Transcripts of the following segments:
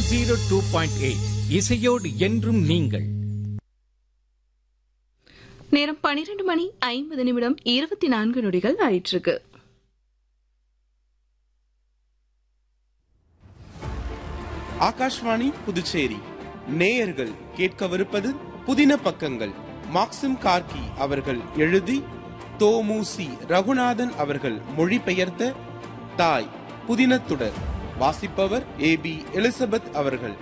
zero two point eight இசையோடு என்றும் நீங்கள் நேரம் பனிரெண்டு மணி ஐம்பது நிமிடம் இருபத்தி நான்கு நொடிகள் ஆயிற்றுக்கு ஆகாஷ்வாணி புதுச்சேரி நேயர்கள் கேட்கவிருப்பது புதின பக்கங்கள் மாக்சிம் கார்கி அவர்கள் எழுதி தோமுசி ரகுநாதன் அவர்கள் மொழிபெயர்த்த தாய் புதினத்துடர் வாசிப்பவர் ஏ பி எலிசபெத் அவர்கள்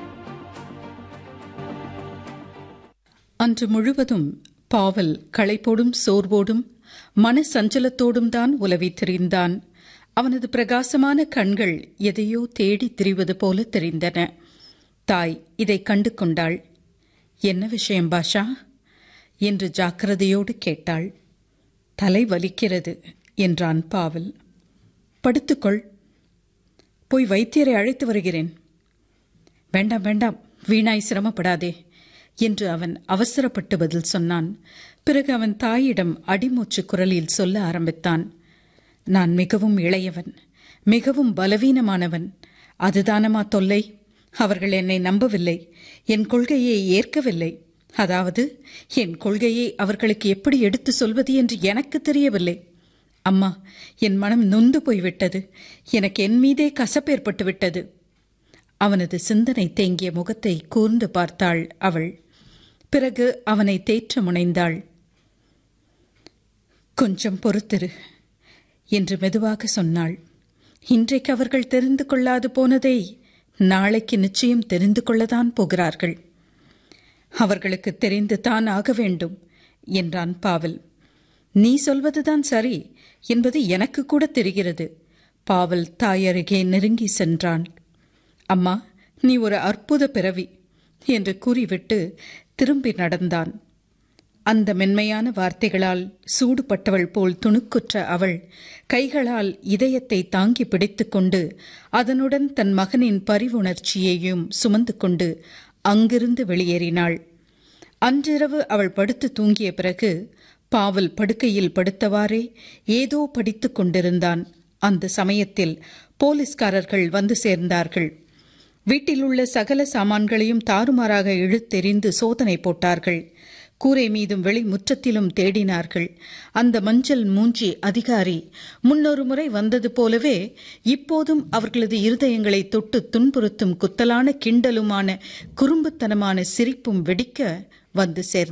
அன்று முழுவதும் பாவல் களைப்போடும் சோர்வோடும் மன சஞ்சலத்தோடும் தான் உலவி திரிந்தான் அவனது பிரகாசமான கண்கள் எதையோ தேடித் திரிவது போல தெரிந்தன தாய் இதை கண்டு கொண்டாள் என்ன விஷயம் பாஷா என்று ஜாக்கிரதையோடு கேட்டாள் தலை வலிக்கிறது என்றான் பாவல் படுத்துக்கொள் போய் வைத்தியரை அழைத்து வருகிறேன் வேண்டாம் வேண்டாம் வீணாய் சிரமப்படாதே என்று அவன் அவசரப்பட்டு பதில் சொன்னான் பிறகு அவன் தாயிடம் அடிமூச்சு குரலில் சொல்ல ஆரம்பித்தான் நான் மிகவும் இளையவன் மிகவும் பலவீனமானவன் அதுதானமா தொல்லை அவர்கள் என்னை நம்பவில்லை என் கொள்கையை ஏற்கவில்லை அதாவது என் கொள்கையை அவர்களுக்கு எப்படி எடுத்து சொல்வது என்று எனக்கு தெரியவில்லை அம்மா என் மனம் நொந்து போய்விட்டது எனக்கு என் மீதே கசப்பேற்பட்டு விட்டது அவனது சிந்தனை தேங்கிய முகத்தை கூர்ந்து பார்த்தாள் அவள் பிறகு அவனை தேற்ற முனைந்தாள் கொஞ்சம் பொறுத்திரு என்று மெதுவாக சொன்னாள் இன்றைக்கு அவர்கள் தெரிந்து கொள்ளாது போனதை நாளைக்கு நிச்சயம் தெரிந்து கொள்ளத்தான் போகிறார்கள் அவர்களுக்கு தெரிந்து தான் ஆக வேண்டும் என்றான் பாவல் நீ சொல்வதுதான் சரி என்பது எனக்கு கூட தெரிகிறது பாவல் தாயருகே நெருங்கி சென்றான் அம்மா நீ ஒரு அற்புத பிறவி என்று கூறிவிட்டு திரும்பி நடந்தான் அந்த மென்மையான வார்த்தைகளால் சூடுபட்டவள் போல் துணுக்குற்ற அவள் கைகளால் இதயத்தை தாங்கி பிடித்துக்கொண்டு அதனுடன் தன் மகனின் பரிவுணர்ச்சியையும் சுமந்து கொண்டு அங்கிருந்து வெளியேறினாள் அன்றிரவு அவள் படுத்து தூங்கிய பிறகு பாவல் படுக்கையில் படுத்தவாறே ஏதோ படித்துக் கொண்டிருந்தான் அந்த சமயத்தில் போலீஸ்காரர்கள் வந்து சேர்ந்தார்கள் வீட்டிலுள்ள சகல சாமான்களையும் தாறுமாறாக இழுத்தெறிந்து சோதனை போட்டார்கள் கூரை மீதும் வெளி முற்றத்திலும் தேடினார்கள் அந்த மஞ்சள் மூஞ்சி அதிகாரி முன்னொரு முறை வந்தது போலவே இப்போதும் அவர்களது இருதயங்களை தொட்டு துன்புறுத்தும் குத்தலான கிண்டலுமான குறும்புத்தனமான சிரிப்பும் வெடிக்க வந்து சேர்ந்தார்